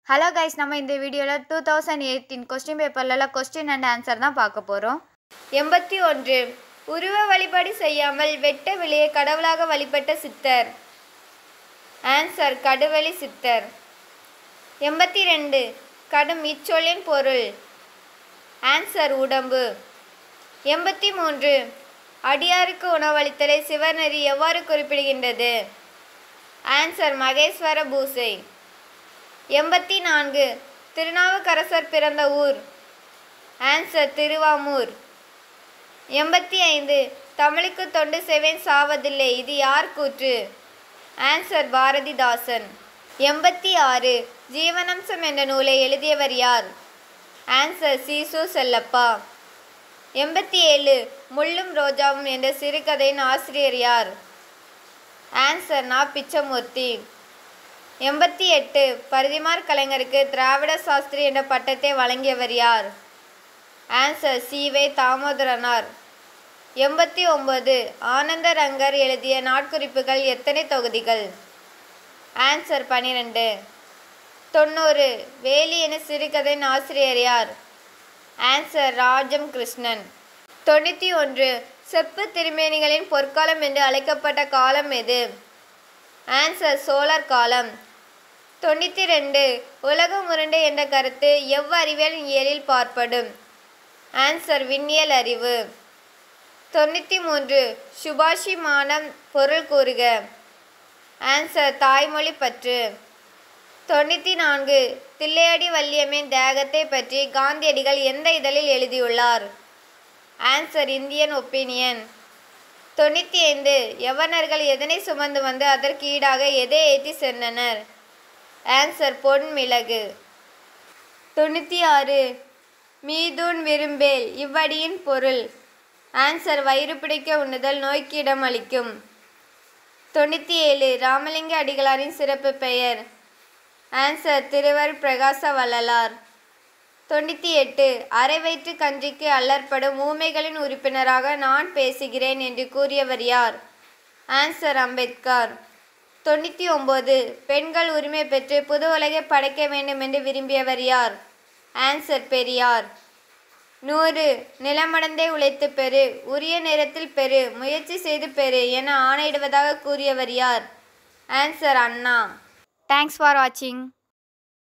hello guys நம்ம இந்த வீடியோவில் டூ தௌசண்ட் எயிட்டீன் கொஸ்டின் பேப்பர்லலாம் கொஸ்டின் அண்ட் ஆன்சர் தான் பார்க்க போகிறோம் எண்பத்தி ஒன்று உருவ வழிபாடு செய்யாமல் வெட்ட வெளியே கடவுளாக வழிபட்ட சித்தர் ஆன்சர் கடுவெளி சித்தர் எண்பத்தி ரெண்டு கடும் இச்சொல்லின் பொருள் ஆன்சர் உடம்பு எண்பத்தி மூன்று அடியாருக்கு உணவளித்தலை சிவநெறி எவ்வாறு குறிப்பிடுகின்றது ஆன்சர் மகேஸ்வர பூசை எண்பத்தி நான்கு திருநாவுக்கரசர் பிறந்த ஊர் ஆன்சர் திருவாமூர் எண்பத்தி ஐந்து தமிழுக்கு தொண்டு செய்வேன் சாவதில்லை இது யார் கூற்று ஆன்சர் பாரதிதாசன் எண்பத்தி ஆறு ஜீவனம்சம் என்ற நூலை எழுதியவர் யார் ஆன்சர் சீசு செல்லப்பா எண்பத்தி ஏழு முள்ளும் ரோஜாவும் என்ற சிறுகதையின் ஆசிரியர் யார் ஆன்சர் நா பிச்சமூர்த்தி எண்பத்தி எட்டு பரிதிமார் கலைஞருக்கு திராவிட சாஸ்திரி என்ற பட்டத்தை வழங்கியவர் யார் ஆன்சர் சீவை தாமோதரனார் எண்பத்தி ஒன்பது ஆனந்தரங்கர் எழுதிய நாட்குறிப்புகள் எத்தனை தொகுதிகள் ஆன்சர் பன்னிரெண்டு தொண்ணூறு வேலி என சிறுகதையின் ஆசிரியர் யார் ஆன்சர் ராஜம் கிருஷ்ணன் தொண்ணூற்றி ஒன்று செப்பு திருமேனிகளின் பொற்காலம் என்று அழைக்கப்பட்ட காலம் எது ஆன்சர் சோழர் காலம் தொண்ணூற்றி ரெண்டு உலகம் உருண்டை என்ற கருத்து எவ்வறிவியல் இயலில் பார்ப்படும் ஆன்சர் விண்ணியல் அறிவு தொண்ணூற்றி மூன்று சுபாஷிமானம் பொருள் கூறுக ஆன்சர் தாய்மொழி பற்று தொண்ணூற்றி நான்கு தில்லையடி வள்ளியம்மின் தேகத்தை பற்றி காந்தியடிகள் எந்த இதழில் எழுதியுள்ளார் ஆன்சர் இந்தியன் ஒப்பீனியன் தொண்ணூற்றி ஐந்து யவனர்கள் எதனை சுமந்து வந்து அதற்கு ஈடாக எதை ஏற்றி சென்றனர் ஆன்சர் பொன் மிளகு தொண்ணூற்றி ஆறு மீதூன் விரும்பேல் இவ்வடியின் பொருள் ஆன்சர் வயிறு பிடிக்க உண்ணுதல் நோய்க்கு இடம் அளிக்கும் தொண்ணூற்றி ஏழு ராமலிங்க அடிகளாரின் சிறப்பு பெயர் ஆன்சர் திருவர் பிரகாச வள்ளலார் தொண்ணூற்றி எட்டு அரை வயிற்று கஞ்சிக்கு அல்லற்படும் ஊமைகளின் உறுப்பினராக நான் பேசுகிறேன் என்று கூறியவர் யார் ஆன்சர் அம்பேத்கர் தொண்ணூற்றி ஒம்பது பெண்கள் உரிமை பெற்று புது உலகை படைக்க வேண்டும் என்று விரும்பியவர் யார் ஆன்சர் பெரியார் நூறு நிலமடந்தே உழைத்து பெறு உரிய நேரத்தில் பெறு முயற்சி செய்து பெறு என ஆணையிடுவதாக கூறியவர் யார் ஆன்சர் அண்ணா தேங்க்ஸ் ஃபார் வாட்சிங்